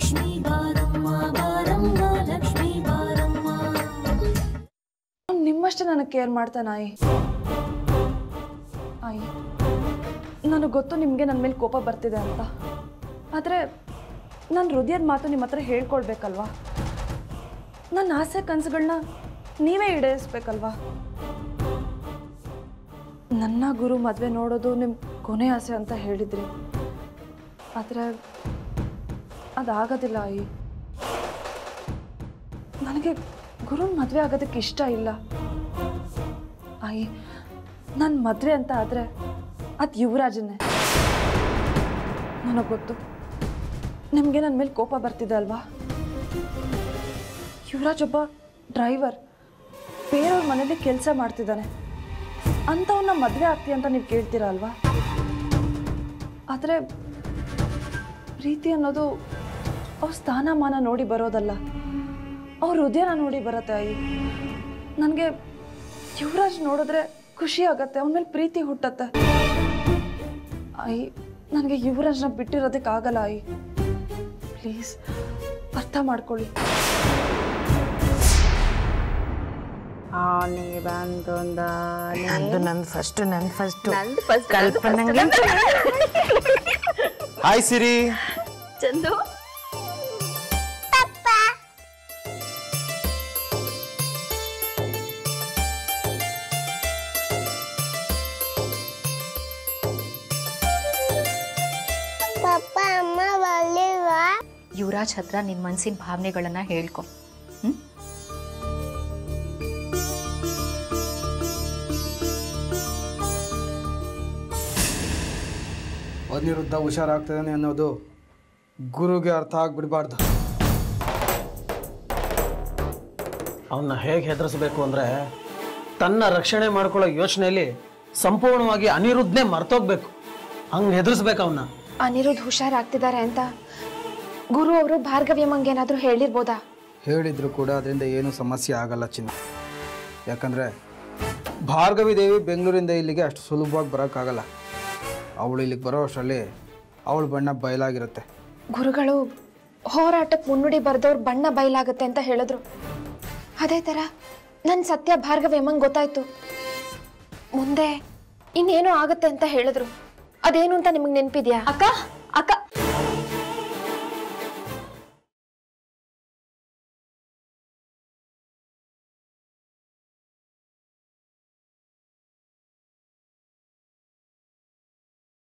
ಲಕ್ಷ್ಮೀ ಬಾರಮ್ಮ ಬಾರಮ್ಮ ಲಕ್ಷ್ಮೀ ಬಾರಮ್ಮ ಅವ್ನು ನಿಮ್ಮಷ್ಟೇ ನನಗೆ ಕೇರ್ ಮಾಡ್ತಾನೆ ಆಯಿ ಆಯಿ ನನಗೆ ಗೊತ್ತು ನಿಮಗೆ ನನ್ನ ಮೇಲೆ ಕೋಪ ಬರ್ತಿದೆ ಅಂತ ಆದರೆ ನನ್ನ ಹೃದಯದ ಮಾತು ನಿಮ್ಮ ಹತ್ರ ಹೇಳ್ಕೊಳ್ಬೇಕಲ್ವಾ ನನ್ನ ಆಸೆ ಕನಸುಗಳನ್ನ ನೀವೇ ಈಡೇರಿಸ್ಬೇಕಲ್ವಾ ನನ್ನ ಗುರು ಮದುವೆ ನೋಡೋದು ನಿಮ್ಮ ಕೊನೆ ಆಸೆ ಅಂತ ಹೇಳಿದ್ರಿ ಆದರೆ ಅದಾಗೋದಿಲ್ಲ ಆಯಿ ನನಗೆ ಗುರುನ್ ಮದುವೆ ಆಗೋದಕ್ಕೆ ಇಷ್ಟ ಇಲ್ಲ ಆಯಿ ನನ್ನ ಮದುವೆ ಅಂತ ಆದರೆ ಅದು ಯುವರಾಜನ್ನೇ ನನಗೆ ಗೊತ್ತು ನಿಮಗೆ ನನ್ನ ಮೇಲೆ ಕೋಪ ಬರ್ತಿದೆ ಅಲ್ವಾ ಯುವರಾಜ್ ಒಬ್ಬ ಡ್ರೈವರ್ ಬೇರೆಯವ್ರ ಮನೇಲಿ ಕೆಲಸ ಮಾಡ್ತಿದ್ದಾನೆ ಅಂಥವನ್ನ ಮದುವೆ ಆಗ್ತೀಯ ಅಂತ ನೀವು ಕೇಳ್ತೀರಾ ಅಲ್ವಾ ಆದರೆ ಪ್ರೀತಿ ಅನ್ನೋದು ಅವ್ರ ಸ್ಥಾನಮಾನ ನೋಡಿ ಬರೋದಲ್ಲ ಅವ್ರ ಹೃದಯನ ನೋಡಿ ಬರುತ್ತೆ ಆಯಿ ನನಗೆ ಯುವರಾಜ್ ನೋಡಿದ್ರೆ ಖುಷಿ ಆಗತ್ತೆ ಅವನ ಮೇಲೆ ಪ್ರೀತಿ ಹುಟ್ಟತ್ತೆ ಆಯಿ ನನಗೆ ಯುವರಾಜ್ನ ಬಿಟ್ಟಿರೋದಕ್ಕಾಗಲ್ಲ ಆಯಿ ಪ್ಲೀಸ್ ಅರ್ಥ ಮಾಡ್ಕೊಳ್ಳಿ ಆನೆ ಬಂದೊಂದಾನೆ ನಂದು ನಂದು ಫಸ್ಟ್ ನಂದು ಫಸ್ಟ್ ನಂದು first, ನಂದು ಕಲ್ಪನಂಗೆ ಹಾಯ್ ಸಿರಿ ಚಂದು ಪಪ್ಪ ಅಮ್ಮ ಬರ್ಲಿಲ್ವಾ ಯುವರಾಜ್ ಹತ್ರ ನಿನ್ನ ಮನಸ್ಸಿನ ಭಾವನೆಗಳನ್ನ ಹೇಳ್ಕೊ ಹ್ಮ್ ಅನಿರುದ್ಧ ಹುಷಾರಾಗ್ತಿದ್ದಾನೆ ಅನ್ನೋದು ಗುರುಗೆ ಅರ್ಥ ಆಗ್ಬಿಡ್ಬಾರ್ದು ಅವನ್ನ ಹೇಗೆ ಹೆದರಿಸ್ಬೇಕು ಅಂದರೆ ತನ್ನ ರಕ್ಷಣೆ ಮಾಡ್ಕೊಳ್ಳೋ ಯೋಚನೆಯಲ್ಲಿ ಸಂಪೂರ್ಣವಾಗಿ ಅನಿರುದ್ಧನೇ ಮರ್ತೋಗ್ಬೇಕು ಹಂಗೆ ಹೆದರಿಸ್ಬೇಕು ಅವನ್ನ ಅನಿರುದ್ಧ್ ಹುಷಾರಾಗ್ತಿದ್ದಾರೆ ಅಂತ ಗುರು ಅವರು ಭಾರ್ಗವಿ ಅಮ್ಮಂಗೇನಾದ್ರೂ ಹೇಳಿರ್ಬೋದಾ ಹೇಳಿದ್ರು ಕೂಡ ಅದರಿಂದ ಏನೂ ಸಮಸ್ಯೆ ಆಗಲ್ಲ ಚಿನ್ನ ಯಾಕಂದರೆ ಭಾರ್ಗವಿ ದೇವಿ ಬೆಂಗಳೂರಿಂದ ಇಲ್ಲಿಗೆ ಅಷ್ಟು ಸುಲಭವಾಗಿ ಬರೋಕ್ಕಾಗಲ್ಲ ಅವಳು ಇಲ್ಲಿಗೆ ಬರೋ ಅಷ್ಟರಲ್ಲಿ ಅವಳ ಬಣ್ಣ ಬಯಲಾಗಿರುತ್ತೆ ಗುರುಗಳು ಹೋರಾಟಕ್ಕೆ ಮುನ್ನುಡಿ ಬರೆದವ್ರು ಬಣ್ಣ ಬಯಲಾಗುತ್ತೆ ಅಂತ ಹೇಳಿದ್ರು ಅದೇ ಥರ ನನ್ನ ಸತ್ಯ ಭಾರ್ಗವಿ ಅಮ್ಮಂಗೆ ಗೊತ್ತಾಯ್ತು ಮುಂದೆ ಇನ್ನೇನೋ ಆಗುತ್ತೆ ಅಂತ ಹೇಳಿದ್ರು ಅದೇನು ಅಂತ ನಿಮಗೆ ನೆನಪಿದ್ಯಾ ಅಕ್ಕ ಅಕ್ಕ